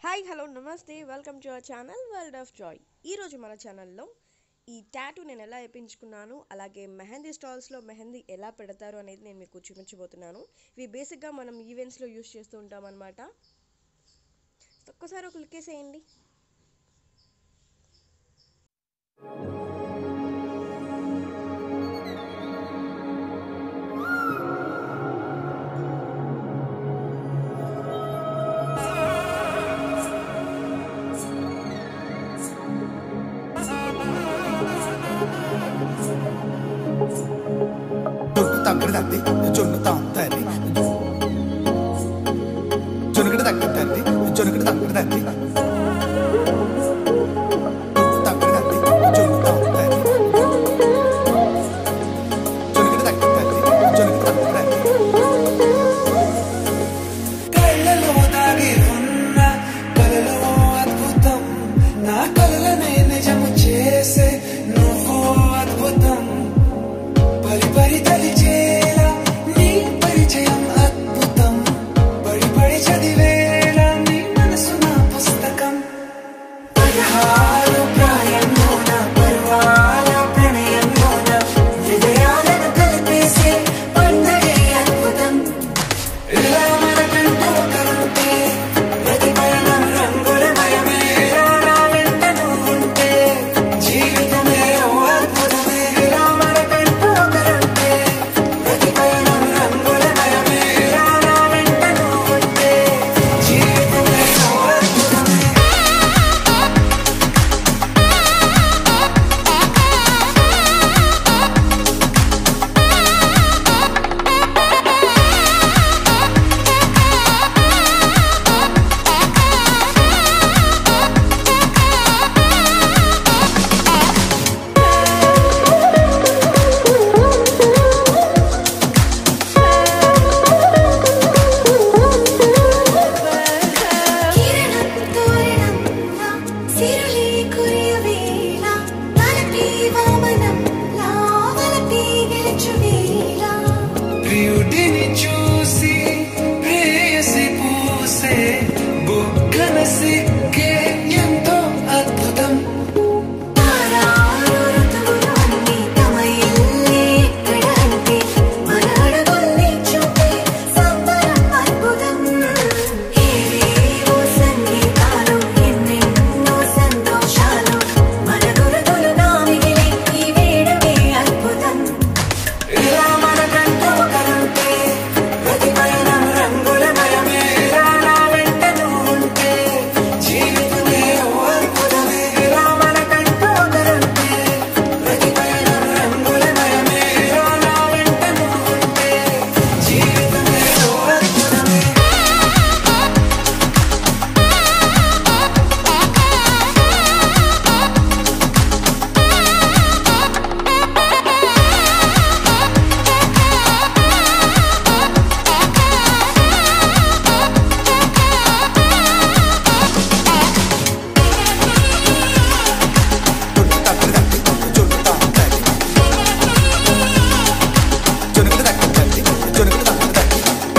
Hi hello నమస్తే welcome to our channel world of joy ఈరోజు మన ఛానల్లో ఈ టాటూ నేను ఎలా వేయించుకున్నాను అలాగే మెహందీ స్టాల్స్లో మెహందీ ఎలా పెడతారు అనేది నేను మీకు చూపించబోతున్నాను ఇవి బేసిక్గా మనం ఈవెంట్స్లో యూస్ చేస్తూ ఉంటాం అనమాట ఒక్కసారి ఒక లుక్ వేసేయండి జొన్ను తగ్గడదండి జొన్ను తాంతండి జొనుగడ తగ్గదండి జొనుగడ తగ్గడదండి జొన్ను తగ్గడదండి జొన్ను తాంతండి జొనుగడ తగ్గదండి జొనుగడ తగ్గడండి కళ్ళలో దాగి ఉన్న కలలో అద్భుతం నా కలలనే నిజము చేసే నువ్వు అద్భుతం పరి పరి తలిచేలా నీ పరిచయం అద్భుతం పడి పడి చదివేలా నీ మనసు నా పుస్తకం పదహారు ప్రాయంలోన పర్వాల ప్రణయంలోన హృదయాలను కలిపేసే పండగే అద్భుతం ఇలా మనకంటూ ఒకరుంటే ప్రతి పయనం రంగులమయమే నా వెంట నువ్వుంటే జీవితమే ఓ అద్భుతమే ఇలా మనకంటూ ఒకరుంటే ప్రతి పయనం రంగులమయమే నా వెంట నువ్వుంటే జీవితమే ఓ అద్భుతమే కిరణం తోరణం లా సిరులే కురియవేళ తలపి వామనం లా వలపి గెలుచు వేళ ప్రియుడిని చూసి ప్రేయసి పూసే బుగ్గన సిగ్గే ఎంతో అద్భుతం తారారు ఋతువులోని తమ ఇల్లే ఎక్కడ అంటే మన అడుగుల్ని చూపే సంబరం అద్భుతం ఏవేవో సంగీతాలు ఎన్నెన్నో సంతోషాలు మన గురుతులుగా మిగిలే ఈ వేడమే అద్భుతం ఇలా మనకంటూ ఒకరుంటే ప్రతి పయనం రంగులమయమే నా వెంట నువ్వుంటే జీవితమే ఓ అద్భుతమే ఇలా మనకంటూ ఒకరుంటే ప్రతి పయనం రంగులమయమే నా వెంట నువ్వుంటే జీవితమే ఓ అద్భుతమే జొన్ను తగ్గడదండి జొన్ను తాంతండి జొనుగడ తగ్గదండి జొనుగడ తగ్గదండి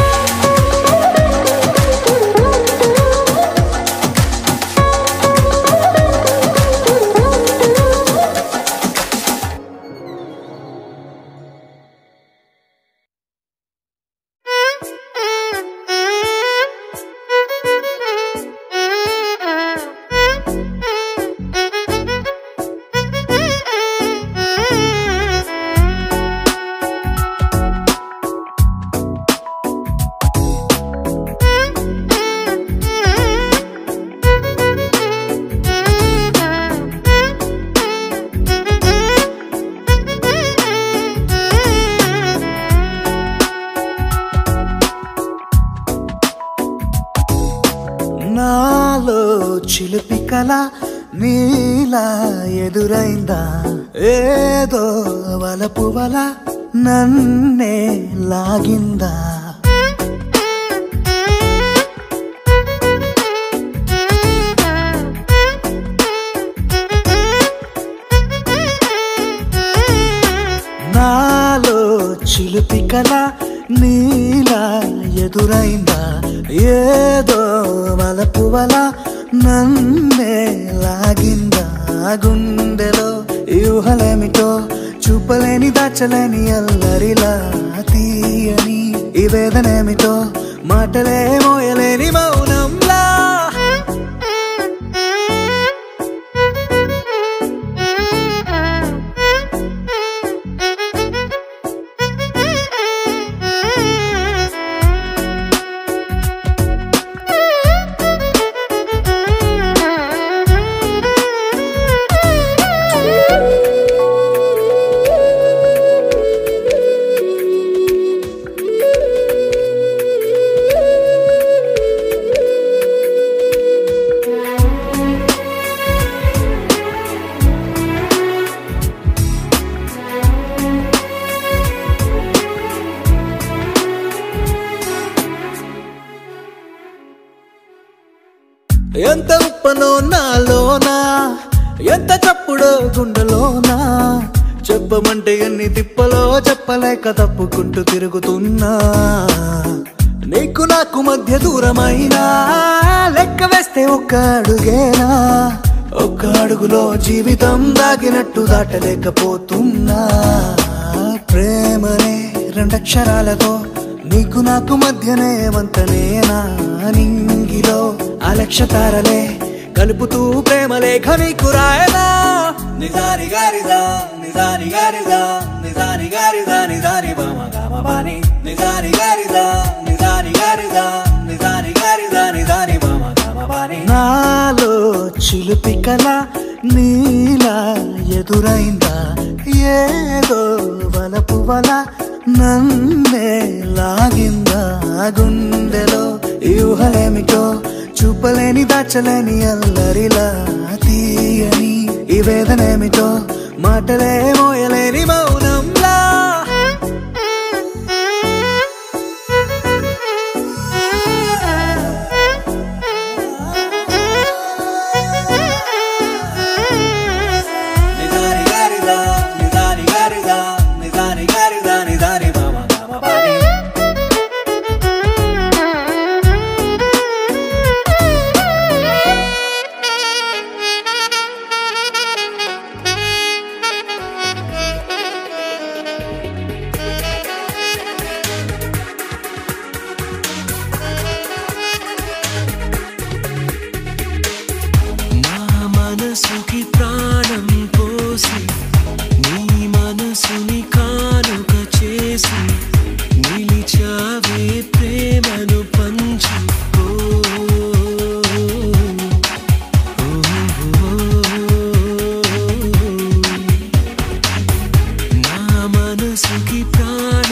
నాలో చిలిపి కల నీలా ఎదురైందా ఏదో వలపు వల నన్నే లాగిందా నాలో చిలిపి కల నీలా ఎదురైందా ఏదో వలపు వల నన్నే లాగిందా గుండెలో యూహలేమిటో చూపలేని దాచలేని అల్లరిలా తీయని ఈ వేదనేమిటో మాటలే మోయలేని మౌనంలా ఎంత ఉప్పనో నాలోనా ఎంత చప్పుడో గుండెలోనా చెప్పమంటే ఎన్ని తిప్పలో చెప్పలేక తప్పుకుంటూ తిరుగుతున్నా నీకు నాకు మధ్య దూరమైనా లెక్క వేస్తే ఒక్క అడుగేనా ఒక్క అడుగులో జీవితం దాగినట్టు దాటలేకపోతున్నా ప్రేమనే రెండక్షరాలతో నీకు నాకు మధ్యనే వంతనేనా నింగిలో అలక్ష తారలే కలుపుతూ ప్రేమ లేఖ నీకు రాయనా నిజాని గారిదా నిజాని గారిదా నిజాని గారిదా నిజాని బామ గామ బాని నిజాని గారిదా నిజాని గారిదా నిజాని గారిదా నిజాని బామ గామ బాని నాలో చిలుపి కల నీలా ఎదురైందా ఏదో వలపు వల నన్నే లాగిందా గుండెలో యూహలేమిటో చూపలేని దాచలేని అల్లరిలా తీయని ఈ వేదనేమిటో మాటలే మోయలేని మౌనంలా నిజాని గారిదా నిజాని గారిదా నిజాని గారిదా నిజాని బామ గామ బాని నా మనసుకి ప్రాణం పోసి నీ మనసుని కానుక చేసి నిలిచావే ప్రేమను పంచు ఓ, ఓ, ఓ. నా మనసుకి ప్రాణం